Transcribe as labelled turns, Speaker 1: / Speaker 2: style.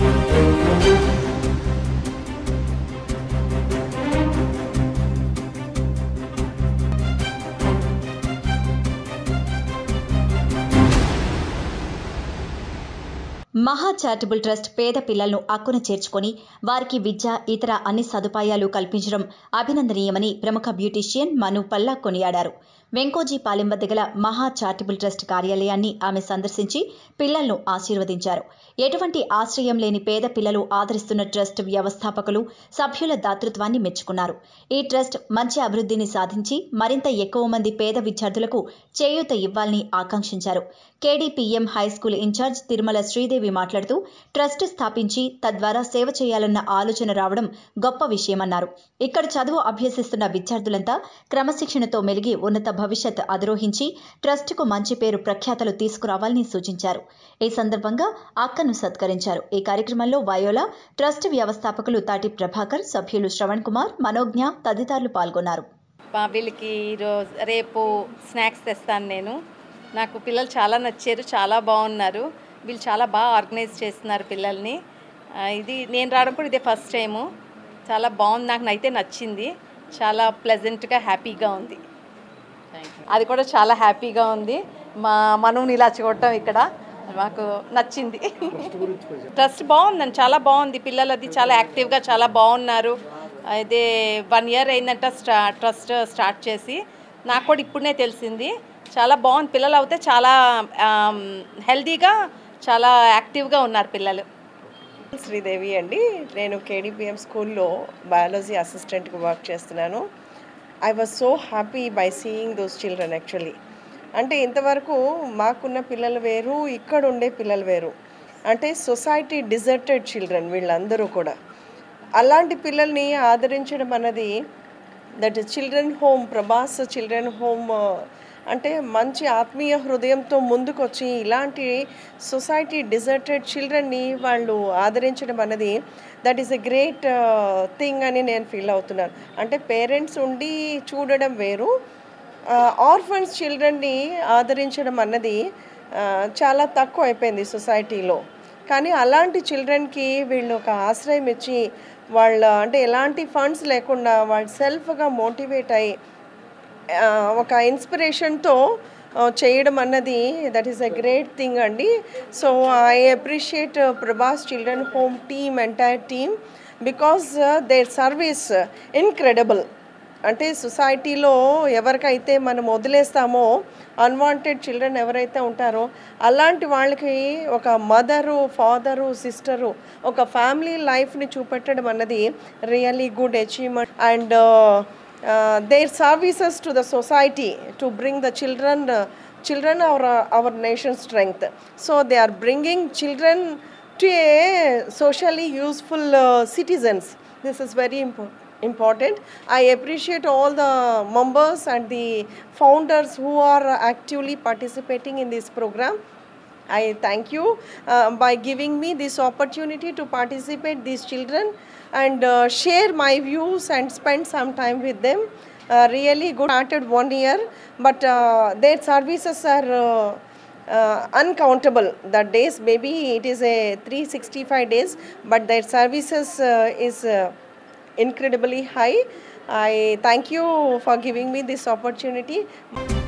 Speaker 1: మహా charitable trust పేద పిల్లలను అక్కున చేర్చుకొని వారికి విద్య ఇతర అన్ని సదుపాయాలు కల్పించడం అభినందనీయమని ప్రముఖ బ్యూటీషియన్ మను పల్లా కొనియాడారు వెంకోజీపాలెం వద్ద గల మహా చారిటబుల్ ట్రస్ట్ కార్యాలయాన్ని ఆమె సందర్శించి పిల్లలను ఆశీర్వదించారు ఎటువంటి ఆశ్రయం లేని పేద పిల్లలు ఆదరిస్తున్న ట్రస్ట్ వ్యవస్థాపకులు సభ్యుల దాతృత్వాన్ని మెచ్చుకున్నారు ఈ ట్రస్ట్ మంచి అభివృద్ధిని సాధించి మరింత ఎక్కువ మంది పేద విద్యార్థులకు చేయూత ఇవ్వాలని ఆకాంక్షించారు KDPM high school incharge Tirumala Sridevi మాట్లాడుతూ ట్రస్ట్ స్థాపించి తద్వారా సేవ చేయాలన్న ఆలోచన రావడం గొప్ప విషయమన్నారు ఇక్కడ చదువు అభ్యసిస్తున్న విద్యార్థులంతా క్రమశిక్షణతో మెలిగి ఉన్నత భవిష్యత్ అధిరోహించి ట్రస్టుకు మంచి పేరు ప్రఖ్యాతలు తీసుకురావాలని సూచించారు ఈ సందర్భంగా అక్కను సత్కరించారు ఈ కార్యక్రమంలో వయోలా ట్రస్ట్ వ్యవస్థాపకులు తాటి ప్రభాకర్ సభ్యులు శ్రవణ్ కుమార్ మనోజ్ఞ తదితరులు పాల్గొన్నారు
Speaker 2: మా వీళ్ళకి ఈరోజు రేపు స్నాక్స్ తెస్తాను నేను నాకు పిల్లలు చాలా నచ్చారు చాలా బాగున్నారు వీళ్ళు చాలా బాగా ఆర్గనైజ్ చేస్తున్నారు పిల్లల్ని ఆ, ఇది నేను రావడం కూడా ఇదే ఫస్ట్ టైము చాలా బాగుంది నాకు అయితే నచ్చింది చాలా ప్లెజెంట్గా హ్యాపీగా ఉంది అది కూడా చాలా హ్యాపీగా ఉంది మా మనవుని ఇలా చూడటం ఇక్కడ మాకు నచ్చింది ట్రస్ట్ బాగుందండి చాలా బాగుంది పిల్లలు అది చాలా యాక్టివ్గా చాలా బాగున్నారు అయితే వన్ ఇయర్ అయిందంట స్టా ట్రస్ట్ స్టార్ట్ చేసి నాకు కూడా ఇప్పుడే తెలిసింది చాలా బాగుంది పిల్లలు అయితే చాలా హెల్తీగా చాలా యాక్టివ్గా ఉన్నారు పిల్లలు
Speaker 3: శ్రీదేవి అండి నేను కేడీపీఎం స్కూల్లో బయాలజీ అసిస్టెంట్గా వర్క్ చేస్తున్నాను I was so happy by seeing those children actually అంటే ఇంతవరకు మాకున్న పిల్లలు వేరు ఇక్కడ ఉండే పిల్లలు వేరు అంటే సొసైటీ డిజర్టెడ్ చిల్డ్రన్ వీళ్ళందరూ కూడా అలాంటి పిల్లల్ని ఆదరించడం అన్నది that children home Prabhas children home అంటే మంచి ఆత్మీయ హృదయంతో ముందుకొచ్చి ఇలాంటి సొసైటీ డిజర్టెడ్ చిల్డ్రన్ని వాళ్ళు ఆదరించడం అన్నది that is a great thing అని నేను ఫీల్ అవుతున్నాను అంటే పేరెంట్స్ ఉండి చూడడం వేరు ఆర్ఫన్స్ చిల్డ్రన్ని ఆదరించడం అన్నది ఆ, చాలా తక్కువ అయిపోయింది సొసైటీలో కానీ అలాంటి చిల్డ్రన్కి వీళ్ళు ఒక ఆశ్రయం ఇచ్చి వాళ్ళ అంటే ఎలాంటి ఫండ్స్ లేకుండా వాళ్ళు సెల్ఫ్గా మోటివేట్ అయ్యి ఆ, ఒక ఇన్స్పిరేషన్తో చేయడం అన్నది that is a great thing అండి so I appreciate Prabhas children home team entire team because their service incredible అంటే సొసైటీలో ఎవరికైతే మనం వదిలేస్తామో అన్వాంటెడ్ చిల్డ్రన్ ఎవరైతే ఉంటారో అలాంటి వాళ్ళకి ఒక మదరు ఫాదరు సిస్టరు ఒక ఫ్యామిలీ లైఫ్ని చూపెట్టడం అన్నది really good achievement and their services to the society to bring the children children our our nation strength so they are bringing children to a socially useful uh, citizens. This is very impo- important. I appreciate all the members and the founders who are actively participating in this program. I thank you uh, by giving me this opportunity to participate these children and uh, share my views and spend some time with them. Uh, really good. Started one year, but uh, their services are. Uh, uh, uncountable the days maybe it is a 365 days but their services uh, is uh, incredibly high i thank you for giving me this opportunity